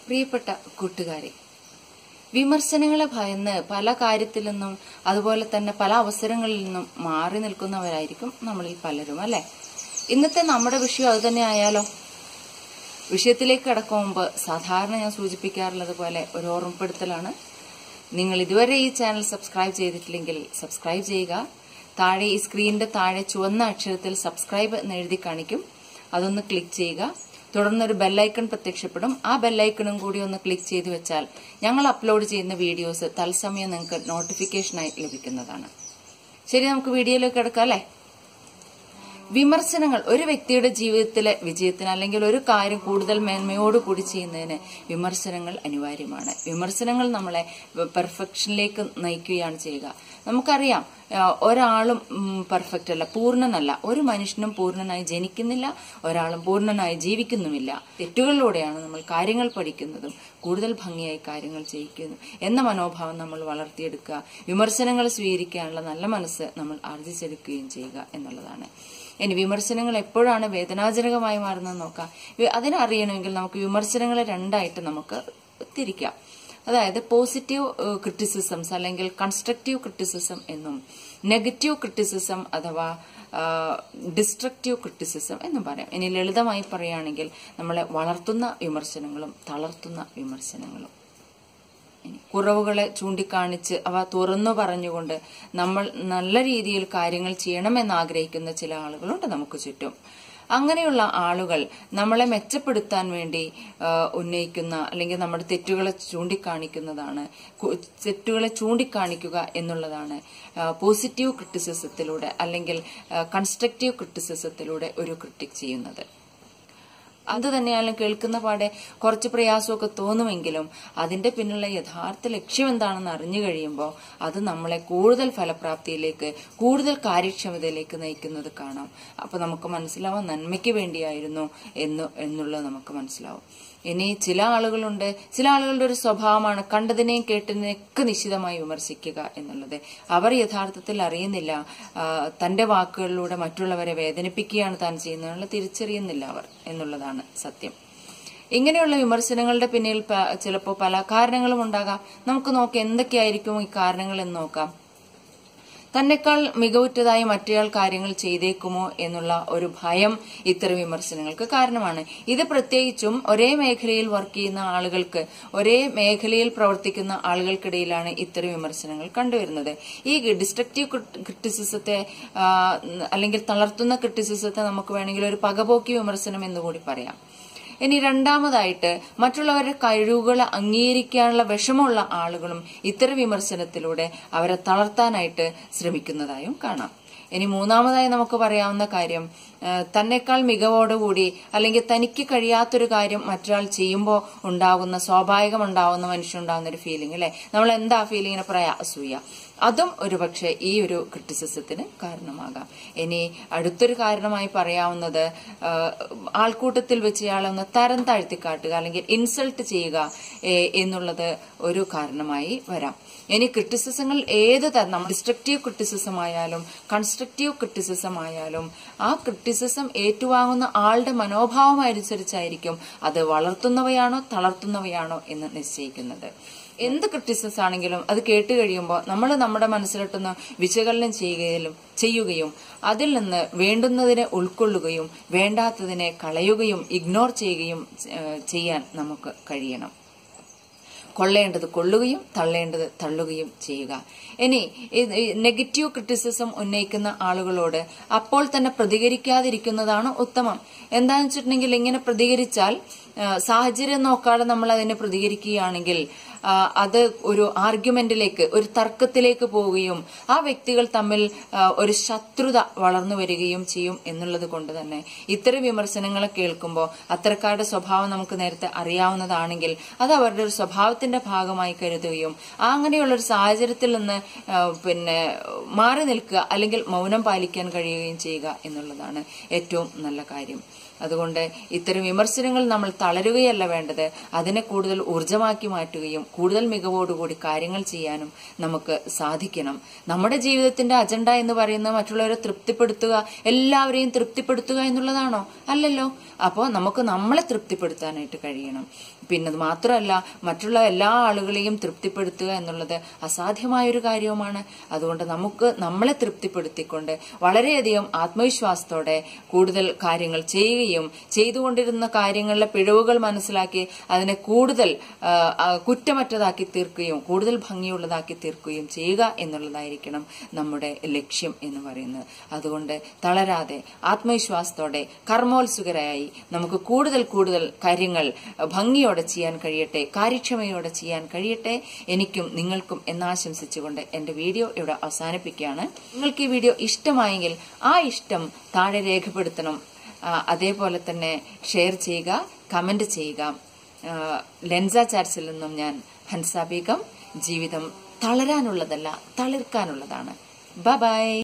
പ്രിയപ്പെട്ട കൂട്ടുകാരെ വിമർശനങ്ങളെ ഭയന്ന് പല കാര്യത്തിൽ നിന്നും അതുപോലെ തന്നെ പല അവസരങ്ങളിൽ നിന്നും മാറി നിൽക്കുന്നവരായിരിക്കും നമ്മളിൽ പലരും അല്ലെ ഇന്നത്തെ നമ്മുടെ വിഷയം അത് തന്നെ ആയാലോ വിഷയത്തിലേക്ക് കടക്കും മുമ്പ് സാധാരണ ഞാൻ സൂചിപ്പിക്കാറുള്ളത് പോലെ ഒരു ഓർമ്മപ്പെടുത്തലാണ് നിങ്ങൾ ഇതുവരെ ഈ ചാനൽ സബ്സ്ക്രൈബ് ചെയ്തിട്ടില്ലെങ്കിൽ സബ്സ്ക്രൈബ് ചെയ്യുക താഴെ ഈ സ്ക്രീനിന്റെ താഴെ ചുവന്ന അക്ഷരത്തിൽ സബ്സ്ക്രൈബ് എന്ന് എഴുതി കാണിക്കും അതൊന്ന് ക്ലിക്ക് ചെയ്യുക തുടർന്ന് ഒരു ബെല്ലൈക്കൺ പ്രത്യക്ഷപ്പെടും ആ ബെല്ലൈക്കണും കൂടി ഒന്ന് ക്ലിക്ക് ചെയ്ത് വെച്ചാൽ ഞങ്ങൾ അപ്ലോഡ് ചെയ്യുന്ന വീഡിയോസ് തത്സമയം നിങ്ങൾക്ക് നോട്ടിഫിക്കേഷനായി ലഭിക്കുന്നതാണ് ശരി നമുക്ക് വീഡിയോയിലേക്ക് കിടക്കാം അല്ലേ വിമർശനങ്ങൾ ഒരു വ്യക്തിയുടെ ജീവിതത്തിലെ വിജയത്തിന് അല്ലെങ്കിൽ ഒരു കാര്യം കൂടുതൽ മേന്മയോടുകൂടി ചെയ്യുന്നതിന് വിമർശനങ്ങൾ അനിവാര്യമാണ് വിമർശനങ്ങൾ നമ്മളെ പെർഫെക്ഷനിലേക്ക് നയിക്കുകയാണ് ചെയ്യുക നമുക്കറിയാം ആ, ഒരാളും പെർഫെക്റ്റ് അല്ല പൂർണ്ണനല്ല ഒരു മനുഷ്യനും പൂർണ്ണനായി ജനിക്കുന്നില്ല ഒരാളും പൂർണ്ണനായി ജീവിക്കുന്നുമില്ല തെറ്റുകളിലൂടെയാണ് നമ്മൾ കാര്യങ്ങൾ പഠിക്കുന്നതും കൂടുതൽ ഭംഗിയായി കാര്യങ്ങൾ ചെയ്യിക്കുന്നു എന്ന മനോഭാവം നമ്മൾ വളർത്തിയെടുക്കുക വിമർശനങ്ങൾ സ്വീകരിക്കാനുള്ള നല്ല മനസ്സ് നമ്മൾ ആർജിച്ചെടുക്കുകയും ചെയ്യുക എന്നുള്ളതാണ് ഇനി വിമർശനങ്ങൾ എപ്പോഴാണ് വേദനാജനകമായി മാറുന്നത് നോക്കാം വി- അതിനറിയണമെങ്കിൽ നമുക്ക് വിമർശനങ്ങളെ രണ്ടായിട്ട് നമുക്ക് തിരിക്കാം അതായത് പോസിറ്റീവ് ക്രിറ്റിസിസംസ് അല്ലെങ്കിൽ കൺസ്ട്രക്റ്റീവ് ക്രിറ്റിസിസം എന്നും നെഗറ്റീവ് ക്രിറ്റിസിസം അഥവാ ഡിസ്ട്രക്റ്റീവ് ക്രിറ്റിസിസം എന്നും പറയാം ഇനി ലളിതമായി പറയുകയാണെങ്കിൽ നമ്മളെ വളർത്തുന്ന വിമർശനങ്ങളും തളർത്തുന്ന വിമർശനങ്ങളും ഇനി കുറവുകളെ ചൂണ്ടിക്കാണിച്ച് അവ തുറന്നു പറഞ്ഞുകൊണ്ട് നമ്മൾ നല്ല രീതിയിൽ കാര്യങ്ങൾ ചെയ്യണമെന്ന് ആഗ്രഹിക്കുന്ന ചില ആളുകളുണ്ട് നമുക്ക് ചുറ്റും അങ്ങനെയുള്ള ആളുകൾ നമ്മളെ മെച്ചപ്പെടുത്താൻ വേണ്ടി ആ, ഉന്നയിക്കുന്ന അല്ലെങ്കിൽ നമ്മുടെ തെറ്റുകളെ ചൂണ്ടിക്കാണിക്കുന്നതാണ് കു- തെറ്റുകളെ ചൂണ്ടിക്കാണിക്കുക എന്നുള്ളതാണ് പോസിറ്റീവ് ക്രിറ്റിസിസത്തിലൂടെ അല്ലെങ്കിൽ കൺസ്ട്രക്റ്റീവ് ക്രിറ്റിസിസത്തിലൂടെ ഒരു ക്രിട്ടിക് ചെയ്യുന്നത് അത് തന്നെയാലും കേൾക്കുന്ന പാടെ കുറച്ച് പ്രയാസമൊക്കെ തോന്നുമെങ്കിലും അതിന്റെ പിന്നിലുള്ള യഥാർത്ഥ ലക്ഷ്യം എന്താണെന്ന് അറിഞ്ഞു കഴിയുമ്പോൾ അത് നമ്മളെ കൂടുതൽ ഫലപ്രാപ്തിയിലേക്ക് കൂടുതൽ കാര്യക്ഷമതയിലേക്ക് നയിക്കുന്നത് കാണാം അപ്പൊ നമുക്ക് മനസ്സിലാവാം നന്മയ്ക്ക് വേണ്ടിയായിരുന്നു എന്ന് എന്നുള്ളത് നമുക്ക് മനസ്സിലാവും ഇനി ചില ആളുകളുണ്ട് ചില ആളുകളുടെ ഒരു സ്വഭാവമാണ് കണ്ടതിനെയും കേട്ടതിനെയൊക്കെ നിശിതമായി വിമർശിക്കുക എന്നുള്ളത് അവർ യഥാർത്ഥത്തിൽ അറിയുന്നില്ല ആ, തന്റെ വാക്കുകളിലൂടെ മറ്റുള്ളവരെ വേദനിപ്പിക്കുകയാണ് താൻ ചെയ്യുന്നതെന്നുള്ള തിരിച്ചറിയുന്നില്ല അവർ എന്നുള്ളതാണ് സത്യം ഇങ്ങനെയുള്ള വിമർശനങ്ങളുടെ പിന്നിൽ പ- ചിലപ്പോൾ പല കാരണങ്ങളും ഉണ്ടാകാം നമുക്ക് നോക്കാം എന്തൊക്കെയായിരിക്കും ഈ കാരണങ്ങൾ എന്ന് നോക്കാം തന്നെക്കാൾ മികവുറ്റതായി മറ്റേയാൾ കാര്യങ്ങൾ ചെയ്തേക്കുമോ എന്നുള്ള ഒരു ഭയം ഇത്തരം വിമർശനങ്ങൾക്ക് കാരണമാണ് ഇത് പ്രത്യേകിച്ചും ഒരേ മേഖലയിൽ വർക്ക് ചെയ്യുന്ന ആളുകൾക്ക് ഒരേ മേഖലയിൽ പ്രവർത്തിക്കുന്ന ആളുകൾക്കിടയിലാണ് ഇത്തരം വിമർശനങ്ങൾ കണ്ടുവരുന്നത് ഈ ഡിസ്ട്രക്റ്റീവ് ക്രിറ്റിസിസത്തെ ആ, അല്ലെങ്കിൽ തളർത്തുന്ന ക്രിറ്റിസിസത്തെ നമുക്ക് വേണമെങ്കിൽ ഒരു പകപോക്കി വിമർശനം എന്നുകൂടി പറയാം ഇനി രണ്ടാമതായിട്ട് മറ്റുള്ളവരുടെ കഴിവുകൾ അംഗീകരിക്കാനുള്ള വിഷമമുള്ള ആളുകളും ഇത്തരം വിമർശനത്തിലൂടെ അവരെ തളർത്താനായിട്ട് ശ്രമിക്കുന്നതായും കാണാം ഇനി മൂന്നാമതായി നമുക്ക് പറയാവുന്ന കാര്യം ആ, തന്നെക്കാൾ മികവോടുകൂടി അല്ലെങ്കിൽ തനിക്ക് കഴിയാത്തൊരു കാര്യം മറ്റൊരാൾ ചെയ്യുമ്പോൾ ഉണ്ടാകുന്ന സ്വാഭാവികം ഉണ്ടാവുന്ന മനുഷ്യനുണ്ടാകുന്ന ഒരു ഫീലിംഗ് അല്ലെ നമ്മൾ എന്താ ഫീലിങ്ങിനെ പറയാ അസൂയ അതും ഒരുപക്ഷെ ഈ ഒരു ക്രിറ്റിസിസത്തിന് കാരണമാകാം ഇനി അടുത്തൊരു കാരണമായി പറയാവുന്നത് ആ, ആൾക്കൂട്ടത്തിൽ വെച്ച് ഇയാളെ ഒന്ന് തരം താഴ്ത്തിക്കാട്ടുക അല്ലെങ്കിൽ ഇൻസൾട്ട് ചെയ്യുക ഏ, എന്നുള്ളത് ഒരു കാരണമായി വരാം ഇനി ക്രിറ്റിസിസങ്ങൾ ഏത് തരം ഡിസ്ട്രക്റ്റീവ് ക്രിറ്റിസിസം ആയാലും കൺസ്ട്രക്റ്റീവ് ക്രിറ്റിസിസം ആയാലും ആ ക്രിറ്റിസിസം ഏറ്റുവാങ്ങുന്ന ആളുടെ മനോഭാവം അനുസരിച്ചായിരിക്കും അത് വളർത്തുന്നവയാണോ തളർത്തുന്നവയാണോ എന്ന് നിശ്ചയിക്കുന്നത് എന്ത് ക്രിറ്റിസിസ് ആണെങ്കിലും അത് കേട്ട് കഴിയുമ്പോൾ നമ്മൾ നമ്മുടെ മനസ്സിലിട്ടൊന്ന് വിശകലനം ചെയ്യുകയും ചെയ്യുകയും അതിൽ നിന്ന് വേണ്ടുന്നതിനെ ഉൾക്കൊള്ളുകയും വേണ്ടാത്തതിനെ കളയുകയും ഇഗ്നോർ ചെയ്യുകയും ഏഹ്, ചെയ്യാൻ നമുക്ക് കഴിയണം കൊള്ളേണ്ടത് കൊള്ളുകയും തള്ളേണ്ടത് തള്ളുകയും ചെയ്യുക ഇനി ഈ- ഈ നെഗറ്റീവ് ക്രിറ്റിസിസം ഉന്നയിക്കുന്ന ആളുകളോട് അപ്പോൾ തന്നെ പ്രതികരിക്കാതിരിക്കുന്നതാണ് ഉത്തമം എന്താണെന്ന് വെച്ചിട്ടുണ്ടെങ്കിൽ ഇങ്ങനെ പ്രതികരിച്ചാൽ ആ, സാഹചര്യം നോക്കാതെ നമ്മൾ അതിനെ പ്രതികരിക്കുകയാണെങ്കിൽ ആ, അത് ഒരു ആർഗ്യുമെന്റിലേക്ക് ഒരു തർക്കത്തിലേക്ക് പോവുകയും ആ വ്യക്തികൾ തമ്മിൽ ആ, ഒരു ശത്രുത വളർന്നു വരികയും ചെയ്യും എന്നുള്ളത് കൊണ്ട് തന്നെ ഇത്തരം വിമർശനങ്ങളെ കേൾക്കുമ്പോൾ അത്തരക്കാരുടെ സ്വഭാവം നമുക്ക് നേരത്തെ അറിയാവുന്നതാണെങ്കിൽ അത് അവരുടെ ഒരു സ്വഭാവത്തിന്റെ ഭാഗമായി കരുതുകയും ആ അങ്ങനെയുള്ള ഒരു സാഹചര്യത്തിൽ നിന്ന് ആ, പിന്നെ മാറി നിൽക്കുക അല്ലെങ്കിൽ മൗനം പാലിക്കാൻ കഴിയുകയും ചെയ്യുക എന്നുള്ളതാണ് ഏറ്റവും നല്ല കാര്യം അതുകൊണ്ട് ഇത്തരം വിമർശനങ്ങൾ നമ്മൾ തളരുകയല്ല വേണ്ടത് അതിനെ കൂടുതൽ ഊർജമാക്കി മാറ്റുകയും കൂടുതൽ മികവോടുകൂടി കാര്യങ്ങൾ ചെയ്യാനും നമുക്ക് സാധിക്കണം നമ്മുടെ ജീവിതത്തിന്റെ അജണ്ട എന്ന് പറയുന്നത് മറ്റുള്ളവരെ തൃപ്തിപ്പെടുത്തുക എല്ലാവരെയും തൃപ്തിപ്പെടുത്തുക എന്നുള്ളതാണോ അല്ലല്ലോ അപ്പോൾ നമുക്ക് നമ്മളെ തൃപ്തിപ്പെടുത്താനായിട്ട് കഴിയണം പിന്നെ അത് മാത്രമല്ല മറ്റുള്ള എല്ലാ ആളുകളെയും തൃപ്തിപ്പെടുത്തുക എന്നുള്ളത് അസാധ്യമായൊരു കാര്യവുമാണ് അതുകൊണ്ട് നമുക്ക് നമ്മളെ തൃപ്തിപ്പെടുത്തിക്കൊണ്ട് വളരെയധികം ആത്മവിശ്വാസത്തോടെ കൂടുതൽ കാര്യങ്ങൾ ചെയ്യുകയും ചെയ്തുകൊണ്ടിരുന്ന കാര്യങ്ങളിലെ പിഴവുകൾ മനസ്സിലാക്കി അതിനെ കൂടുതൽ ആ, ആ, കുറ്റമറ്റതാക്കി തീർക്കുകയും കൂടുതൽ ഭംഗിയുള്ളതാക്കി തീർക്കുകയും ചെയ്യുക എന്നുള്ളതായിരിക്കണം നമ്മുടെ ലക്ഷ്യം എന്ന് പറയുന്നത് അതുകൊണ്ട് തളരാതെ ആത്മവിശ്വാസത്തോടെ കർമ്മോത്സുകരായി നമുക്ക് കൂടുതൽ കൂടുതൽ കാര്യങ്ങൾ ഭംഗിയോടെ ചെയ്യാൻ കഴിയട്ടെ കാര്യക്ഷമയോടെ ചെയ്യാൻ കഴിയട്ടെ എനിക്കും നിങ്ങൾക്കും എന്നാശംസിച്ചുകൊണ്ട് എന്റെ വീഡിയോ ഇവിടെ അവസാനിപ്പിക്കുകയാണ് നിങ്ങൾക്ക് ഈ വീഡിയോ ഇഷ്ടമായെങ്കിൽ ആ ഇഷ്ടം താഴെ രേഖപ്പെടുത്തണം ആ, അതേപോലെ തന്നെ ഷെയർ ചെയ്യുക കമന്റ് ചെയ്യുക ആ, ലെൻസ ചാറ്റ്സിൽ നിന്നും ഞാൻ ഹൻസ ബീഗം ജീവിതം തളരാനുള്ളതല്ല തളിർക്കാനുള്ളതാണ് ബൈ